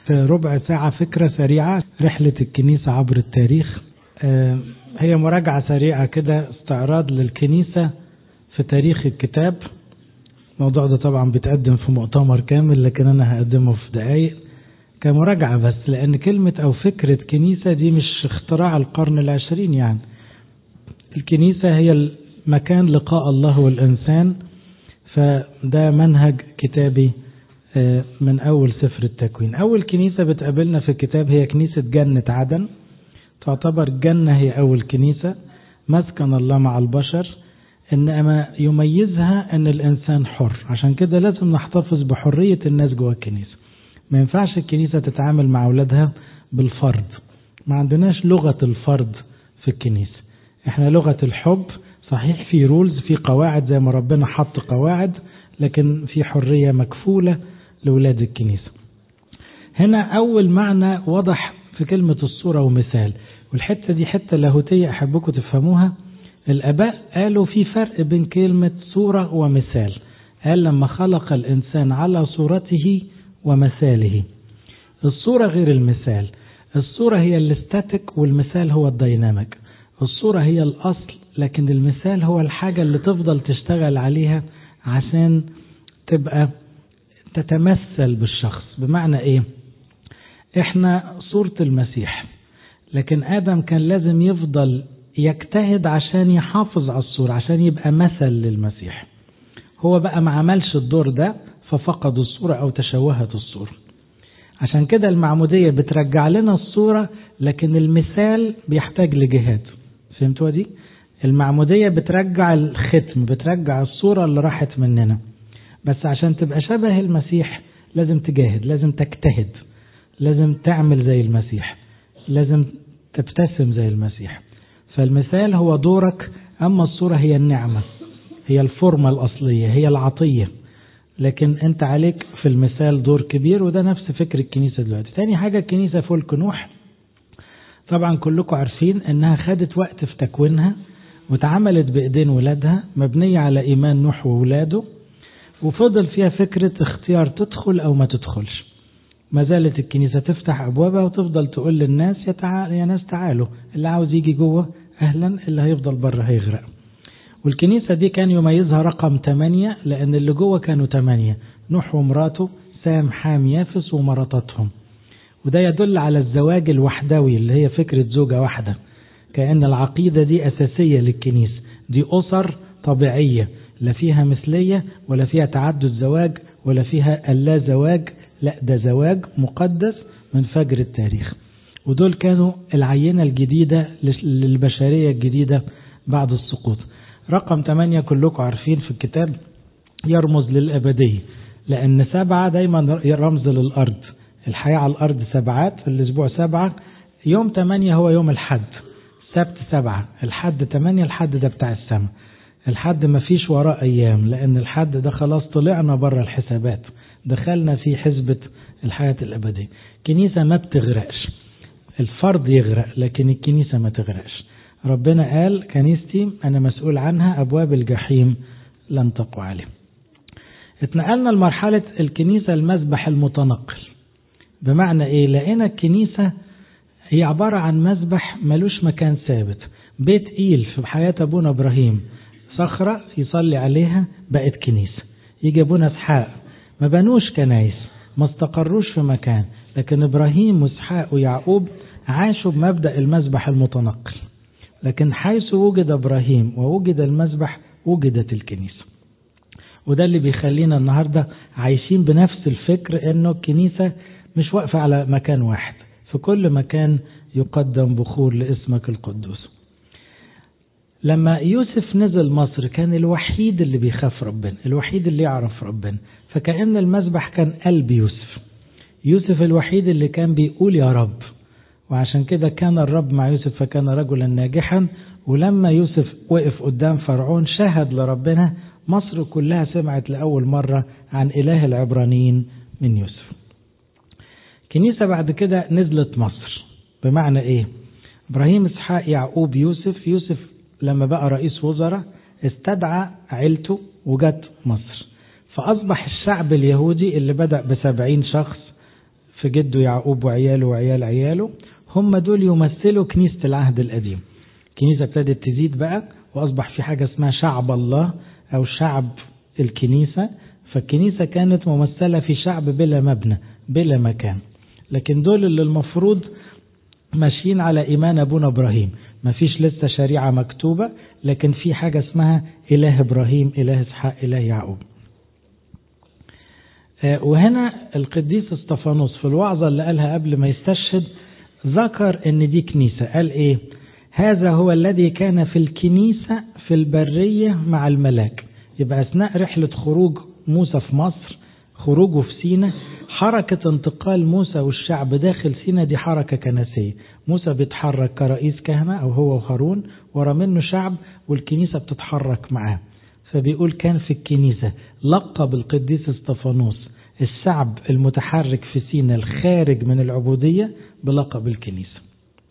في ربع ساعة فكرة سريعة رحلة الكنيسة عبر التاريخ هي مراجعة سريعة كده استعراض للكنيسة في تاريخ الكتاب الموضوع ده طبعا بيتقدم في مؤتمر كامل لكن أنا هقدمه في دقايق كمراجعة بس لأن كلمة أو فكرة كنيسة دي مش اختراع القرن العشرين يعني الكنيسة هي مكان لقاء الله والإنسان فده منهج كتابي من أول سفر التكوين أول كنيسة بتقابلنا في الكتاب هي كنيسة جنة عدن تعتبر الجنة هي أول كنيسة مسكن الله مع البشر إنما يميزها أن الإنسان حر عشان كده لازم نحتفظ بحرية الناس جوه الكنيسة ما ينفعش الكنيسة تتعامل مع أولادها بالفرض ما عندناش لغة الفرض في الكنيسة احنا لغة الحب صحيح في رولز في قواعد زي ما ربنا حط قواعد لكن في حرية مكفولة لولاد الكنيسة هنا أول معنى وضح في كلمة الصورة ومثال والحتة دي حتة لاهوتية أحبكم تفهموها الآباء قالوا في فرق بين كلمة صورة ومثال قال لما خلق الإنسان على صورته ومثاله الصورة غير المثال الصورة هي الاستاتيك والمثال هو الديناميك الصورة هي الأصل لكن المثال هو الحاجة اللي تفضل تشتغل عليها عشان تبقى تتمثل بالشخص بمعنى ايه احنا صورة المسيح لكن ادم كان لازم يفضل يجتهد عشان يحافظ على الصورة عشان يبقى مثل للمسيح هو بقى ما عملش الدور ده ففقد الصورة او تشوهت الصورة عشان كده المعمودية بترجع لنا الصورة لكن المثال بيحتاج لجهاد فهمتوا دي المعمودية بترجع الختم بترجع الصورة اللي راحت مننا بس عشان تبقى شبه المسيح لازم تجاهد لازم تجتهد لازم تعمل زي المسيح لازم تبتسم زي المسيح فالمثال هو دورك أما الصورة هي النعمة هي الفورمة الأصلية هي العطية لكن أنت عليك في المثال دور كبير وده نفس فكر الكنيسة دلوقتي تاني حاجة الكنيسة فلك نوح طبعا كلكم عارفين انها خدت وقت في تكوينها واتعملت بايدين ولادها مبنية على ايمان نوح وولاده وفضل فيها فكرة اختيار تدخل او ما تدخلش ما زالت الكنيسة تفتح ابوابها وتفضل تقول للناس يا, تعال يا ناس تعالوا اللي عاوز يجي جوه اهلا اللي هيفضل بره هيغرق والكنيسة دي كان يميزها رقم 8 لان اللي جوه كانوا 8 نوح ومراته سام حام يافس ومراتاتهم وده يدل على الزواج الوحدوي اللي هي فكرة زوجة واحدة كأن العقيدة دي أساسية للكنيسة دي أسر طبيعية لا فيها مثلية ولا فيها تعدد زواج ولا فيها اللا زواج لا ده زواج مقدس من فجر التاريخ ودول كانوا العينة الجديدة للبشرية الجديدة بعد السقوط رقم 8 كلكم عارفين في الكتاب يرمز للأبدية لأن سبعة دايما رمز للأرض الحياة على الأرض سبعات في الأسبوع سبعة يوم ثمانية هو يوم الحد سبت سبعة الحد ثمانية الحد ده بتاع السماء الحد ما فيش وراه أيام لأن الحد ده خلاص طلعنا بره الحسابات دخلنا في حسبة الحياة الأبدية كنيسة ما بتغرقش الفرد يغرق لكن الكنيسة ما تغرقش ربنا قال كنيستي أنا مسؤول عنها أبواب الجحيم لن تقوى عليه اتنقلنا لمرحلة الكنيسة المذبح المتنقل بمعنى ايه لقينا الكنيسة هي عبارة عن مذبح ملوش مكان ثابت بيت ايل في حياة ابونا ابراهيم صخرة يصلي عليها بقت كنيسة يجي ابونا اسحاق ما بنوش كنايس ما استقروش في مكان لكن ابراهيم واسحاق ويعقوب عاشوا بمبدأ المذبح المتنقل لكن حيث وجد ابراهيم ووجد المذبح وجدت الكنيسة وده اللي بيخلينا النهاردة عايشين بنفس الفكر انه الكنيسة مش واقفة على مكان واحد في كل مكان يقدم بخور لاسمك القدوس لما يوسف نزل مصر كان الوحيد اللي بيخاف ربنا الوحيد اللي يعرف ربنا فكأن المذبح كان قلب يوسف يوسف الوحيد اللي كان بيقول يا رب وعشان كده كان الرب مع يوسف فكان رجلا ناجحا ولما يوسف وقف قدام فرعون شهد لربنا مصر كلها سمعت لأول مرة عن إله العبرانيين من يوسف كنيسة بعد كده نزلت مصر بمعنى ايه ابراهيم اسحاق يعقوب يوسف يوسف لما بقى رئيس وزراء استدعى عيلته وجت مصر فأصبح الشعب اليهودي اللي بدأ بسبعين شخص في جده يعقوب وعياله وعيال عياله هم دول يمثلوا كنيسة العهد القديم الكنيسة ابتدت تزيد بقى وأصبح في حاجة اسمها شعب الله أو شعب الكنيسة فالكنيسة كانت ممثلة في شعب بلا مبنى بلا مكان لكن دول اللي المفروض ماشيين على إيمان أبونا إبراهيم ما فيش لسه شريعة مكتوبة لكن في حاجة اسمها إله إبراهيم إله إسحاق إله يعقوب وهنا القديس استفانوس في الوعظة اللي قالها قبل ما يستشهد ذكر ان دي كنيسة قال ايه هذا هو الذي كان في الكنيسة في البرية مع الملاك يبقى اثناء رحلة خروج موسى في مصر خروجه في سينا حركة انتقال موسى والشعب داخل سينا دي حركة كنسية موسى بيتحرك كرئيس كهنة أو هو وهارون ورا منه شعب والكنيسة بتتحرك معاه فبيقول كان في الكنيسة لقب القديس استفانوس الشعب المتحرك في سينا الخارج من العبودية بلقب الكنيسة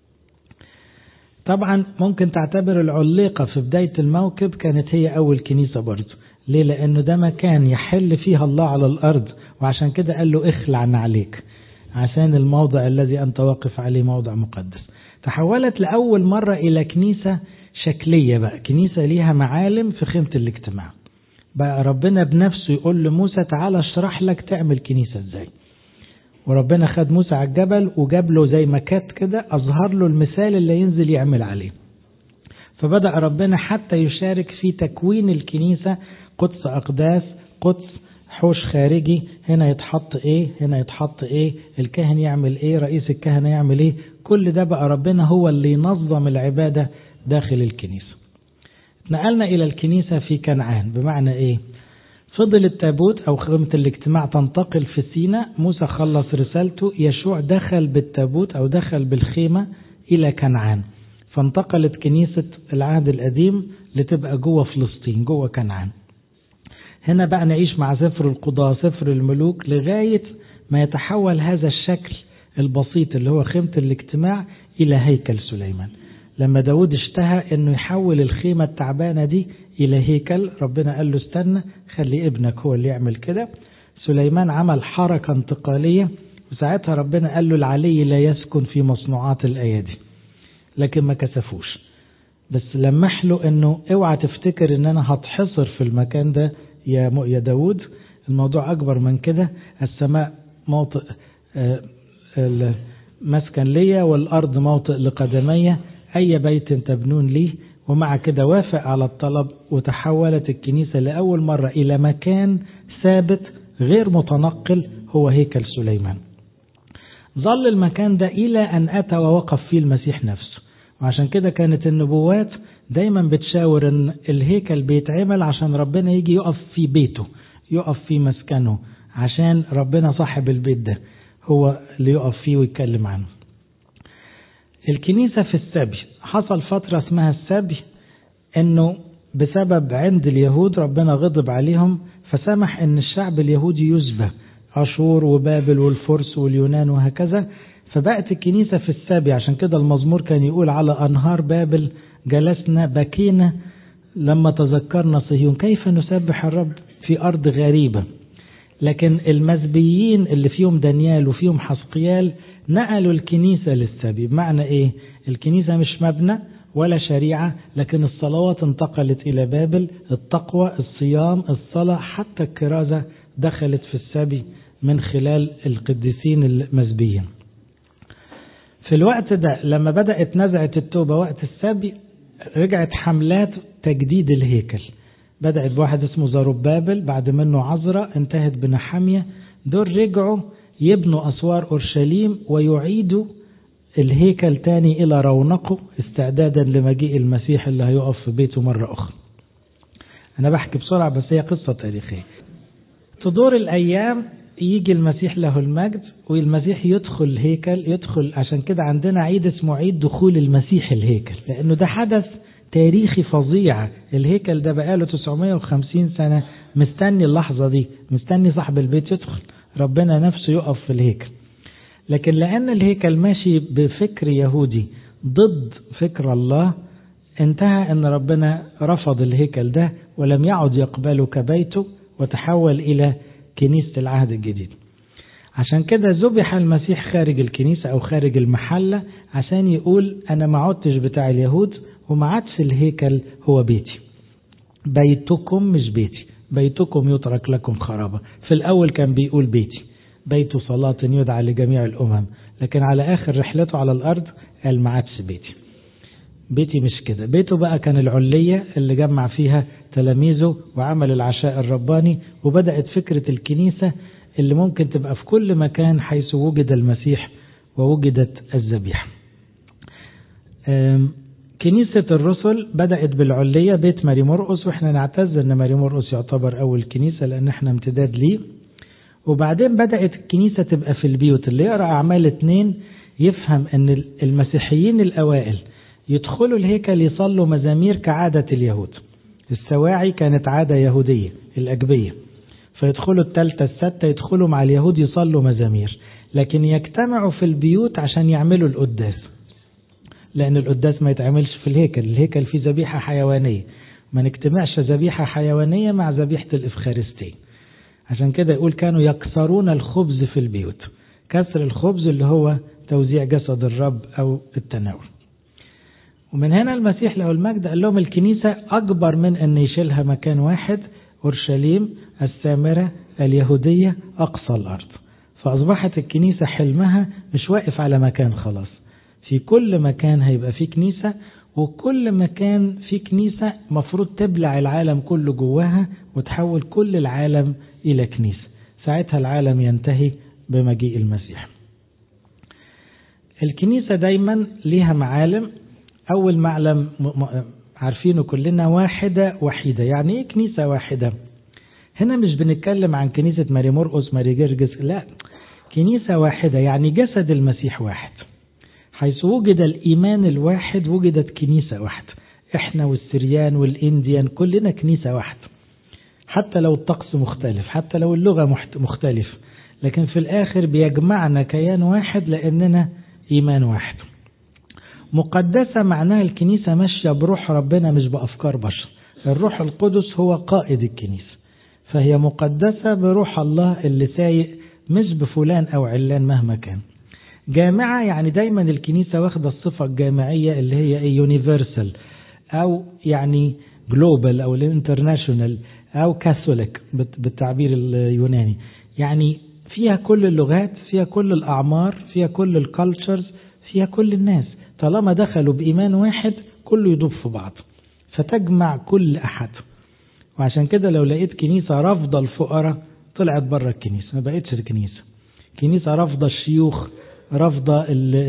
طبعا ممكن تعتبر العليقة في بداية الموكب كانت هي أول كنيسة برضه ليه لأنه ده مكان يحل فيها الله على الأرض وعشان كده قال له اخلع عليك عشان الموضع الذي أنت واقف عليه موضع مقدس تحولت لأول مرة إلى كنيسة شكلية بقى كنيسة ليها معالم في خيمة الاجتماع بقى ربنا بنفسه يقول لموسى تعالى اشرح لك تعمل كنيسة ازاي وربنا خد موسى على الجبل وجاب له زي مكات كده أظهر له المثال اللي ينزل يعمل عليه فبدأ ربنا حتى يشارك في تكوين الكنيسة قدس أقداس قدس حوش خارجي هنا يتحط ايه هنا يتحط ايه الكاهن يعمل ايه رئيس الكهنة يعمل ايه كل ده بقى ربنا هو اللي ينظم العبادة داخل الكنيسة نقلنا إلى الكنيسة في كنعان بمعنى ايه فضل التابوت أو خيمة الاجتماع تنتقل في سينا موسى خلص رسالته يشوع دخل بالتابوت أو دخل بالخيمة إلى كنعان فانتقلت كنيسة العهد القديم لتبقى جوه فلسطين جوه كنعان هنا بقى نعيش مع سفر القضاء سفر الملوك لغاية ما يتحول هذا الشكل البسيط اللي هو خيمة الاجتماع إلى هيكل سليمان لما داود اشتهى انه يحول الخيمة التعبانة دي الى هيكل ربنا قال له استنى خلي ابنك هو اللي يعمل كده سليمان عمل حركة انتقالية وساعتها ربنا قال له العلي لا يسكن في مصنوعات الايادي لكن ما كسفوش بس لمح له انه اوعى تفتكر ان انا هتحصر في المكان ده يا يا داود الموضوع اكبر من كده السماء موطئ مسكن ليا والارض موطئ لقدمي أي بيت تبنون لي ومع كده وافق على الطلب وتحولت الكنيسة لأول مرة إلى مكان ثابت غير متنقل هو هيكل سليمان ظل المكان ده إلى أن أتى ووقف فيه المسيح نفسه وعشان كده كانت النبوات دايما بتشاور أن الهيكل بيتعمل عشان ربنا يجي يقف في بيته يقف في مسكنه عشان ربنا صاحب البيت ده هو اللي يقف فيه ويتكلم عنه الكنيسة في السبي حصل فترة اسمها السبي انه بسبب عند اليهود ربنا غضب عليهم فسمح ان الشعب اليهودي يسبى اشور وبابل والفرس واليونان وهكذا فبقت الكنيسة في السبي عشان كده المزمور كان يقول على انهار بابل جلسنا بكينا لما تذكرنا صهيون كيف نسبح الرب في ارض غريبة لكن المزبيين اللي فيهم دانيال وفيهم حسقيال نقلوا الكنيسة للسبي بمعنى ايه الكنيسة مش مبنى ولا شريعة لكن الصلوات انتقلت إلى بابل التقوى الصيام الصلاة حتى الكرازة دخلت في السبي من خلال القديسين المسبيين في الوقت ده لما بدأت نزعة التوبة وقت السبي رجعت حملات تجديد الهيكل بدأت بواحد اسمه زروبابل بعد منه عزرة انتهت بنحامية دول رجعوا يبنوا أسوار أورشليم ويعيدوا الهيكل تاني إلى رونقه استعدادا لمجيء المسيح اللي هيقف في بيته مرة أخرى أنا بحكي بسرعة بس هي قصة تاريخية تدور الأيام يجي المسيح له المجد والمسيح يدخل الهيكل يدخل عشان كده عندنا عيد اسمه عيد دخول المسيح الهيكل لأنه ده حدث تاريخي فظيع الهيكل ده بقاله 950 سنة مستني اللحظة دي مستني صاحب البيت يدخل ربنا نفسه يقف في الهيكل لكن لأن الهيكل ماشي بفكر يهودي ضد فكر الله انتهى أن ربنا رفض الهيكل ده ولم يعد يقبله كبيته وتحول إلى كنيسة العهد الجديد عشان كده ذبح المسيح خارج الكنيسة أو خارج المحلة عشان يقول أنا ما عدتش بتاع اليهود وما عادش الهيكل هو بيتي بيتكم مش بيتي بيتكم يترك لكم خرابة في الأول كان بيقول بيتي بيت صلاة يدعى لجميع الأمم لكن على آخر رحلته على الأرض قال ما عادش بيتي بيتي مش كده بيته بقى كان العلية اللي جمع فيها تلاميذه وعمل العشاء الرباني وبدأت فكرة الكنيسة اللي ممكن تبقى في كل مكان حيث وجد المسيح ووجدت الذبيحة كنيسة الرسل بدأت بالعلية بيت ماري مرقس واحنا نعتز ان ماري مرقس يعتبر اول كنيسة لان احنا امتداد ليه وبعدين بدأت الكنيسة تبقى في البيوت اللي يقرأ أعمال اتنين يفهم ان المسيحيين الأوائل يدخلوا الهيكل يصلوا مزامير كعادة اليهود السواعي كانت عادة يهودية الأجبية فيدخلوا التالتة الستة يدخلوا مع اليهود يصلوا مزامير لكن يجتمعوا في البيوت عشان يعملوا القداس لأن القداس ما يتعملش في الهيكل الهيكل فيه ذبيحة حيوانية ما نجتمعش ذبيحة حيوانية مع ذبيحة الإفخارستين عشان كده يقول كانوا يكسرون الخبز في البيوت كسر الخبز اللي هو توزيع جسد الرب أو التناول ومن هنا المسيح له المجد قال لهم الكنيسة أكبر من أن يشيلها مكان واحد أورشليم السامرة اليهودية أقصى الأرض فأصبحت الكنيسة حلمها مش واقف على مكان خلاص في كل مكان هيبقى في كنيسة وكل مكان في كنيسة مفروض تبلع العالم كله جواها وتحول كل العالم إلى كنيسة ساعتها العالم ينتهي بمجيء المسيح الكنيسة دايما ليها معالم أول معلم عارفينه كلنا واحدة وحيدة يعني إيه كنيسة واحدة هنا مش بنتكلم عن كنيسة ماري مرقس ماري جرجس لا كنيسة واحدة يعني جسد المسيح واحد حيث وجد الإيمان الواحد وجدت كنيسة واحدة إحنا والسريان والإنديان كلنا كنيسة واحدة حتى لو الطقس مختلف حتى لو اللغة مختلف لكن في الآخر بيجمعنا كيان واحد لأننا إيمان واحد مقدسة معناها الكنيسة ماشية بروح ربنا مش بأفكار بشر الروح القدس هو قائد الكنيسة فهي مقدسة بروح الله اللي سايق مش بفلان أو علان مهما كان جامعة يعني دايما الكنيسة واخدة الصفة الجامعية اللي هي يونيفرسال أو يعني جلوبال أو الانترناشونال أو كاثوليك بالتعبير اليوناني يعني فيها كل اللغات فيها كل الأعمار فيها كل الكالتشرز فيها كل الناس طالما دخلوا بإيمان واحد كله يدوب في بعض فتجمع كل أحد وعشان كده لو لقيت كنيسة رافضة الفقراء طلعت بره الكنيسة ما بقتش الكنيسة كنيسة رافضة الشيوخ رافضة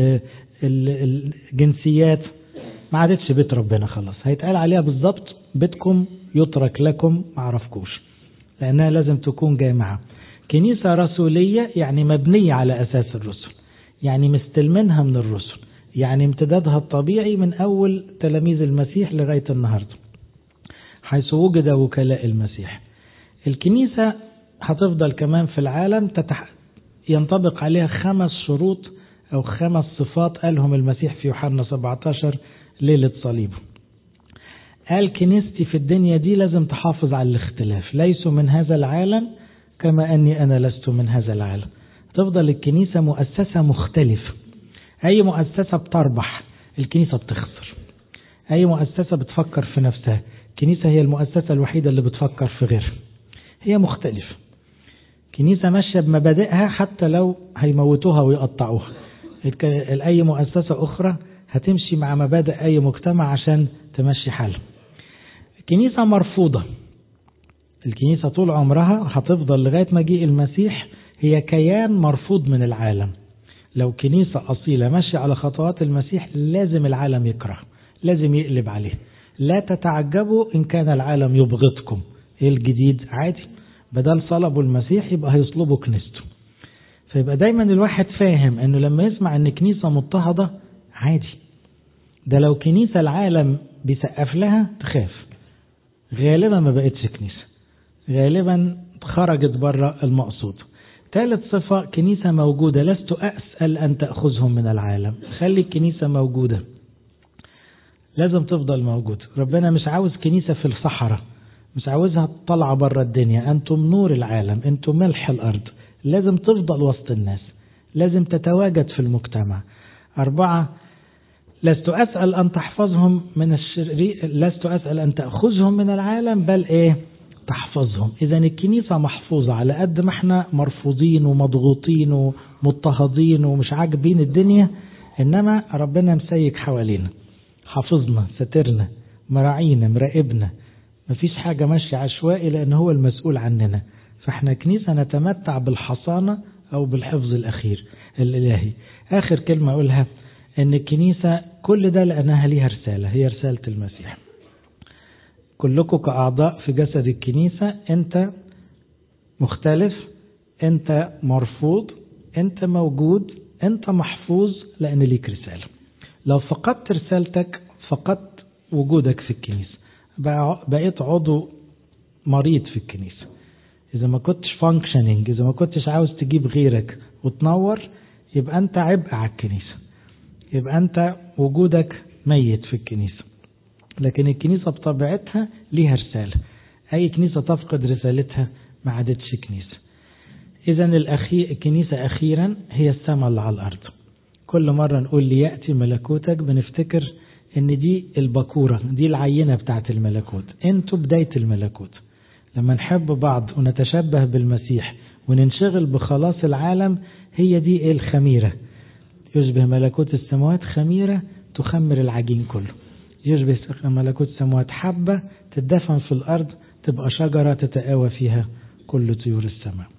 الجنسيات ما عادتش بيت ربنا خلاص هيتقال عليها بالظبط بيتكم يترك لكم ما عرفكوش لأنها لازم تكون جامعة كنيسة رسولية يعني مبنية على أساس الرسل يعني مستلمينها من الرسل يعني امتدادها الطبيعي من أول تلاميذ المسيح لغاية النهاردة حيث وجد وكلاء المسيح الكنيسة هتفضل كمان في العالم تتح... ينطبق عليها خمس شروط أو خمس صفات قالهم المسيح في يوحنا 17 ليلة صليبه قال كنيستي في الدنيا دي لازم تحافظ على الاختلاف ليسوا من هذا العالم كما أني أنا لست من هذا العالم تفضل الكنيسة مؤسسة مختلفة أي مؤسسة بتربح الكنيسة بتخسر أي مؤسسة بتفكر في نفسها الكنيسة هي المؤسسة الوحيدة اللي بتفكر في غيرها هي مختلفة كنيسة ماشية بمبادئها حتى لو هيموتوها ويقطعوها أي مؤسسة أخرى هتمشي مع مبادئ أي مجتمع عشان تمشي حالها الكنيسة مرفوضة الكنيسة طول عمرها هتفضل لغاية مجيء المسيح هي كيان مرفوض من العالم لو كنيسة أصيلة ماشية على خطوات المسيح لازم العالم يكره لازم يقلب عليه لا تتعجبوا إن كان العالم يبغضكم إيه الجديد عادي بدل صلبوا المسيح يبقى هيصلبوا كنيسته فيبقى دايما الواحد فاهم انه لما يسمع ان كنيسة مضطهدة عادي ده لو كنيسة العالم بيسقف لها تخاف غالبا ما بقتش كنيسة غالبا خرجت بره المقصود ثالث صفة كنيسة موجودة لست أسأل أن تأخذهم من العالم خلي الكنيسة موجودة لازم تفضل موجود ربنا مش عاوز كنيسة في الصحراء مش عاوزها طالعة بره الدنيا أنتم نور العالم أنتم ملح الأرض لازم تفضل وسط الناس لازم تتواجد في المجتمع أربعة لست أسأل أن تحفظهم من الشرير لست أسأل أن تأخذهم من العالم بل إيه تحفظهم إذا الكنيسة محفوظة على قد ما احنا مرفوضين ومضغوطين ومضطهدين ومش عاجبين الدنيا إنما ربنا مسيك حوالينا حافظنا سترنا مراعينا مراقبنا مفيش حاجة ماشية عشوائي لأن هو المسؤول عننا فاحنا كنيسة نتمتع بالحصانة أو بالحفظ الأخير الإلهي آخر كلمة أقولها أن الكنيسة كل ده لأنها ليها رسالة هي رسالة المسيح كلكم كأعضاء في جسد الكنيسة أنت مختلف أنت مرفوض أنت موجود أنت محفوظ لأن ليك رسالة لو فقدت رسالتك فقدت وجودك في الكنيسة بقيت عضو مريض في الكنيسة إذا ما كنتش فانكشننج إذا ما كنتش عاوز تجيب غيرك وتنور يبقى أنت عبء على الكنيسة يبقى أنت وجودك ميت في الكنيسة لكن الكنيسة بطبيعتها ليها رسالة أي كنيسة تفقد رسالتها ما عادتش كنيسة إذا الأخي... الكنيسة أخيرا هي السماء اللي على الأرض كل مرة نقول ليأتي ملكوتك بنفتكر إن دي البكورة دي العينة بتاعت الملكوت أنتوا بداية الملكوت لما نحب بعض ونتشبه بالمسيح وننشغل بخلاص العالم هي دي إيه الخميرة يشبه ملكوت السماوات خميرة تخمر العجين كله يشبه ملكوت السماوات حبة تدفن في الأرض تبقى شجرة تتآوى فيها كل طيور السماء